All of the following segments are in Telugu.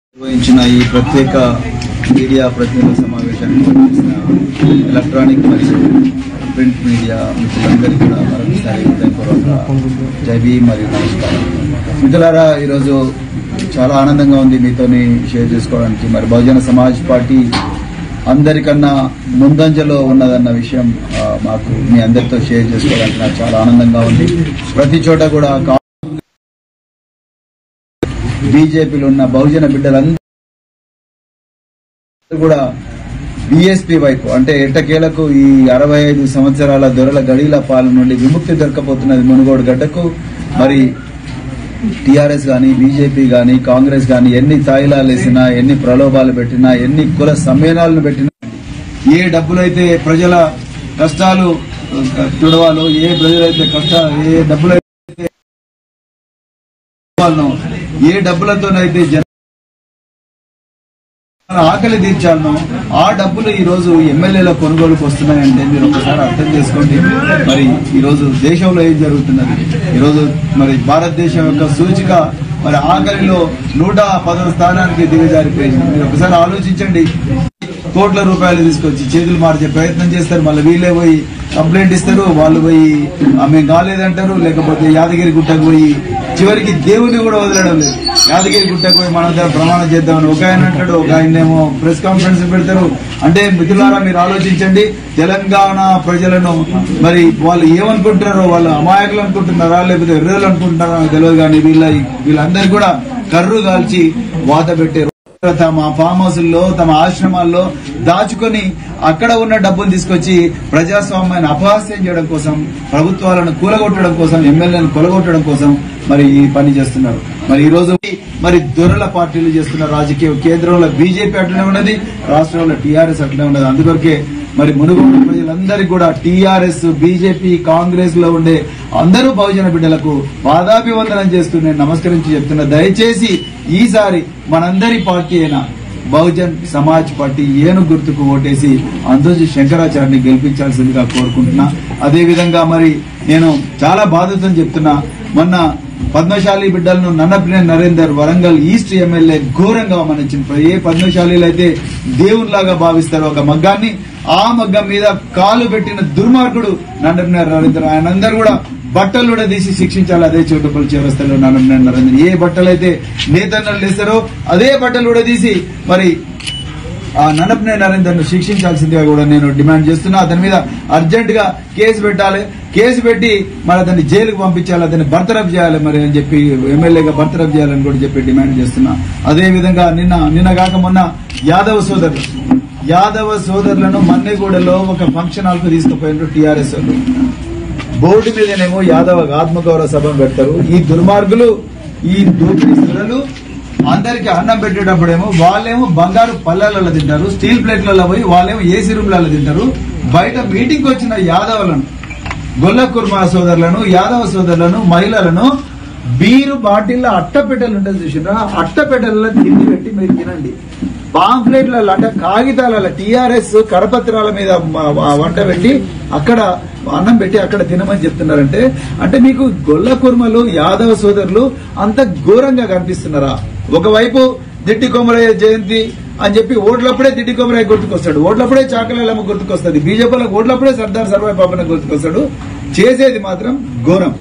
నిర్వహించిన ఈ ప్రత్యేక మీడియా ప్రతినిధుల సమావేశానికి వచ్చేసిన ఎలక్ట్రానిక్ మరియు ప్రింట్ మీడియా మిత్రులందరికీ కూడా మరొకసారి హృదయపూర్వక జైబీ మరియు నమస్కారం మిత్రులారా ఈరోజు చాలా ఆనందంగా ఉంది మీతోని షేర్ చేసుకోవడానికి మరి బహుజన సమాజ్ పార్టీ అందరికన్నా ముందంజలో ఉన్నదన్న విషయం ఆ, మాకు మీ అందరితో షేర్ చేసుకోవడానికి నాకు చాలా ఆనందంగా ఉంది ప్రతి చోట కూడా కా- బీజేపీలో ఉన్న బహుజన బిడ్డలందరూ కూడా బీఎస్పీ వైపు అంటే ఎట్టకేలకు ఈ అరవై ఐదు సంవత్సరాల దొరల గడిల పాలన నుండి విముక్తి దొరకపోతున్నది మునుగోడు గడ్డకు మరి టీఆర్ఎస్ కానీ బీజేపీ కానీ కాంగ్రెస్ కానీ ఎన్ని తాయిలాలు వేసినా ఎన్ని ప్రలోభాలు పెట్టినా ఎన్ని కుల సమ్మేళనాలను పెట్టినా ఏ డబ్బులైతే ప్రజల కష్టాలు ఆ, తుడవాలో ఏ ప్రజలైతే కష్ట ఏ డబ్బులైతే వాళ్ళను ఏ డబ్బులతోనైతే జన ఆకలి తీర్చాలనో ఆ డబ్బులు ఈ రోజు ఎమ్మెల్యేల కొనుగోలుకు వస్తున్నాయంటే మీరు ఒకసారి అర్థం చేసుకోండి మరి ఈ రోజు దేశంలో ఏం జరుగుతున్నది ఈ రోజు మరి భారతదేశం యొక్క సూచిక మరి ఆఖరిలో నూట పదవ స్థానానికి దిగజారిపోయింది మీరు ఒకసారి ఆలోచించండి కోట్ల రూపాయలు తీసుకొచ్చి చేతులు మార్చే ప్రయత్నం చేస్తారు మళ్ళీ వీళ్ళే పోయి కంప్లైంట్ ఇస్తారు వాళ్ళు పోయి "ఆ, మేము కాలేదంటారు లేకపోతే యాదగిరి గుట్టకు పోయి చివరికి దేవుని కూడా వదలడం లేదు యాదగిరి గుట్టకు పోయి మన దగ్గర ప్రమాణం చేద్దామని ఒక ఆయన అంటాడు ఒక ఆయనేమో ప్రెస్ కాన్ఫరెన్స్ పెడతారు అంటే మిత్రులారా మీరు ఆలోచించండి తెలంగాణ ప్రజలను మరి వాళ్ళు ఏమనుకుంటున్నారో వాళ్ళు అమాయకులు అనుకుంటున్నారా లేకపోతే ఎర్రలు అనుకుంటున్నారా నాకు తెలియదు కానీ వీళ్ళ వీళ్ళందరికీ కూడా కర్రు కాల్చి వాత పెట్టే తమ ఫామ్ హౌస్ల్లో తమ ఆశ్రమాల్లో దాచుకొని అక్కడ ఉన్న డబ్బును తీసుకొచ్చి ప్రజాస్వామ్యాన్ని అపహాస్యం చేయడం కోసం ప్రభుత్వాలను కూలగొట్టడం కోసం ఎమ్మెల్యేలను కొలగొట్టడం కోసం మరి ఈ పని చేస్తున్నారు మరి ఈ రోజు మరి దొరల పార్టీలు చేస్తున్న రాజకీయం కేంద్రంలో బీజేపీ అట్లనే ఉన్నది రాష్ట్రంలో టీఆర్ఎస్ అట్లనే ఉన్నది అందుకొరకే మరి మునుగోడు ప్రజలందరికీ కూడా టీఆర్ఎస్ బీజేపీ కాంగ్రెస్ లో ఉండే అందరూ బహుజన బిడ్డలకు పాదాభివందనం చేస్తూ నేను నమస్కరించి చెప్తున్నా దయచేసి ఈసారి మనందరి పార్టీ అయిన బహుజన్ సమాజ్ పార్టీ ఏను గుర్తుకు ఓటేసి అందోజీ శంకరాచార్యని గెలిపించాల్సిందిగా కోరుకుంటున్నా అదే విధంగా మరి నేను చాలా బాధతో చెప్తున్నా మొన్న పద్మశాలి బిడ్డలను నన్నపినే నరేందర్ వరంగల్ ఈస్ట్ ఎమ్మెల్యే ఘోరంగా అవమానించిన ఏ పద్మశాలీలు అయితే దేవునిలాగా భావిస్తారో ఒక మగ్గాన్ని ఆ మగ్గం మీద కాలు పెట్టిన దుర్మార్గుడు నండపినే నరేందర్ ఆయనందరూ కూడా బట్టలు కూడా తీసి శిక్షించాలి అదే చోటుపల్లి చేరస్తలో నన్నపినే నరేందర్ ఏ బట్టలు అయితే నేతన్నలు వేస్తారో అదే బట్టలు కూడా తీసి మరి ఆ నన్నపనే నరేందర్ ను శిక్షించాల్సిందిగా కూడా నేను డిమాండ్ చేస్తున్నా అతని మీద అర్జెంట్ గా కేసు పెట్టాలి కేసు పెట్టి మరి అతన్ని జైలుకు పంపించాలి అతన్ని బర్తరఫ్ చేయాలి మరి అని చెప్పి ఎమ్మెల్యేగా బర్తరఫ్ చేయాలని కూడా చెప్పి డిమాండ్ చేస్తున్నా అదే విధంగా నిన్న నిన్న కాక మొన్న యాదవ సోదరులు యాదవ సోదరులను మన్నెగూడలో ఒక ఫంక్షన్ హాల్ కు తీసుకుపోయినారు టీఆర్ఎస్ వాళ్ళు బోర్డు మీదనేమో యాదవ ఆత్మగౌరవ సభ పెడతారు ఈ దుర్మార్గులు ఈ దోపిడీ సురలు అందరికి అన్నం పెట్టేటప్పుడేమో వాళ్ళేమో బంగారు పల్లెలలో తింటారు స్టీల్ ప్లేట్లలో పోయి వాళ్ళేమో ఏసీ రూమ్లలో తింటారు బయట మీటింగ్ వచ్చిన యాదవులను గొల్ల కుర్మా సోదరులను యాదవ సోదరులను మహిళలను బీరు బాటిల్లో అట్టపెట్టెలు ఉంటుంది చూసినా అట్టపెట్టెలలో తిండి పెట్టి మీరు తినండి పాంఫ్లెట్లలో అంటే కాగితాలలో టీఆర్ఎస్ కరపత్రాల మీద మ- మ- వంట పెట్టి అక్కడ అన్నం పెట్టి అక్కడ తినమని చెప్తున్నారంటే అంటే మీకు గొల్ల కుర్మలు యాదవ సోదరులు అంత ఘోరంగా కనిపిస్తున్నారా ఒకవైపు దిట్టి కొమరయ్య జయంతి అని చెప్పి ఓట్లప్పుడే దిట్టి కొమరయ్య గుర్తుకొస్తాడు ఓట్లప్పుడే చాకలమ్మ గుర్తుకొస్తుంది బీజేపీలకు ఓట్లప్పుడే సర్దార్ సర్వాయి పాపన గుర్తుకొస్తాడు చేసేది మాత్రం ఘోరం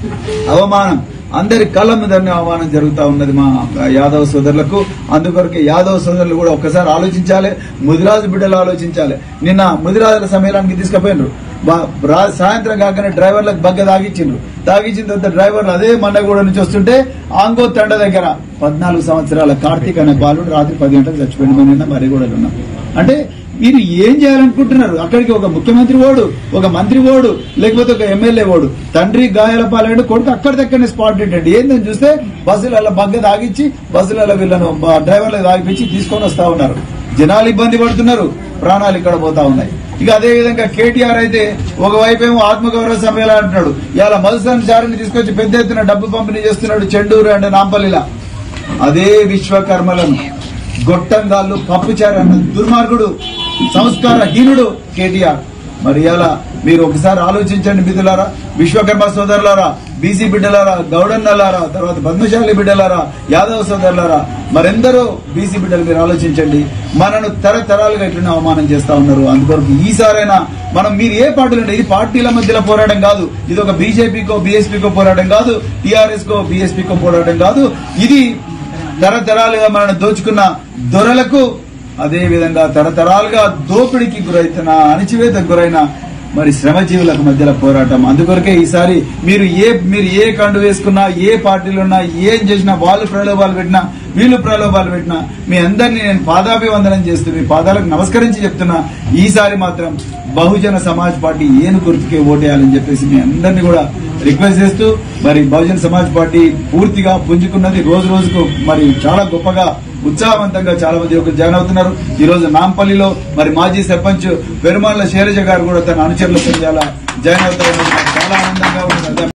అవమానం అందరి కళ్ళ మీదనే అవమానం జరుగుతా ఉన్నది మా యాదవ సోదరులకు అందుకొరకు యాదవ సోదరులు కూడా ఒక్కసారి ఆలోచించాలి ముదిరాజు బిడ్డలు ఆలోచించాలి నిన్న ముదిరాజుల సమ్మేళనానికి తీసుకుపోయినరు బా- రా- సాయంత్రం కాకనే డ్రైవర్లకు బగ్గ తాగిచ్చిండ్రు తాగిచ్చిన తర్వాత డ్రైవర్లు అదే మండగూడ నుంచి వస్తుంటే ఆంగో తండ దగ్గర పద్నాలుగు సంవత్సరాల కార్తీక్ అనే బాలుడు రాత్రి పది గంటలకు చచ్చిపోయింది మేము నిన్న మరిగూడలు ఉన్నాం అంటే మీరు ఏం చేయాలనుకుంటున్నారు అక్కడికి ఒక ముఖ్యమంత్రి ఓడు ఒక మంత్రి ఓడు లేకపోతే ఒక ఎమ్మెల్యే ఓడు తండ్రి గాయాల పాలైన కొడుకు అక్కడ దగ్గరనే స్పాట్ డెడ్ అండి ఏందని చూస్తే బస్సులలో బగ్గ తాగిచ్చి బస్సులలో వీళ్ళను బ- డ్రైవర్లకు తాగిపించి తీసుకొని వస్తా ఉన్నారు జనాలు ఇబ్బంది పడుతున్నారు ప్రాణాలు ఇక్కడ పోతా ఉన్నాయి ఇక అదే విధంగా కేటీఆర్ అయితే ఒకవైపు ఏమో ఆత్మగౌరవ సమ్మేళనం అంటున్నాడు ఇవాళ మధుసూదన్ చారిని తీసుకొచ్చి పెద్ద ఎత్తున డబ్బు పంపిణీ చేస్తున్నాడు చెండూరు అండ్ నాంపల్లిలా అదే విశ్వకర్మలను గొట్టంగాళ్ళు పప్పుచారు అన్న దుర్మార్గుడు సంస్కార హీనుడు కేటీఆర్ మరి ఇలా మీరు ఒకసారి ఆలోచించండి మిత్రులారా విశ్వకర్మ సోదరులారా బీసీ బిడ్డలారా గౌడన్నలారా తర్వాత పద్మశాలి బిడ్డలారా యాదవ సోదరులారా మరెందరో బీసీ బిడ్డలు మీరు ఆలోచించండి మనను తరతరాలుగా ఎట్లనే అవమానం చేస్తా ఉన్నారు అందుకొరకు ఈసారైనా మనం మీరు ఏ పార్టీలు ఉంటే ఇది పార్టీల మధ్యలో పోరాటం కాదు ఇది ఒక బీజేపీకో బీఎస్పీకో పోరాటం కాదు టీఆర్ఎస్ కో బీఎస్పీకో పోరాటం కాదు ఇది తరతరాలుగా మనల్ని దోచుకున్న దొరలకు అదే విధంగా తరతరాలుగా దోపిడీకి గురైతున్న అణిచివేతకు గురైన మరి శ్రమజీవులకు మధ్యలో పోరాటం అందుకొరకే ఈసారి మీరు ఏ మీరు ఏ కండు వేసుకున్నా ఏ పార్టీలో ఉన్నా ఏం చేసినా వాళ్ళు ప్రలోభాలు పెట్టినా వీళ్ళు ప్రలోభాలు పెట్టినా మీ అందరినీ నేను పాదాభివందనం చేస్తూ మీ పాదాలకు నమస్కరించి చెప్తున్నా ఈసారి మాత్రం బహుజన సమాజ్ పార్టీ ఏను గుర్తుకే ఓటేయాలని చెప్పేసి మీ అందరినీ కూడా రిక్వెస్ట్ చేస్తూ మరి బహుజన్ సమాజ్ పార్టీ పూర్తిగా పుంజుకున్నది రోజు రోజుకు మరి చాలా గొప్పగా ఉత్సాహవంతంగా చాలా మంది యువకులు జాయిన్ అవుతున్నారు ఈ రోజు నాంపల్లిలో మరి మాజీ సర్పంచ్ పెరుమాళ్ల శైలజ గారు కూడా తన అనుచరులతో చాలా జాయిన్ అవుతారని నాకు చాలా ఆనందంగా ఉంది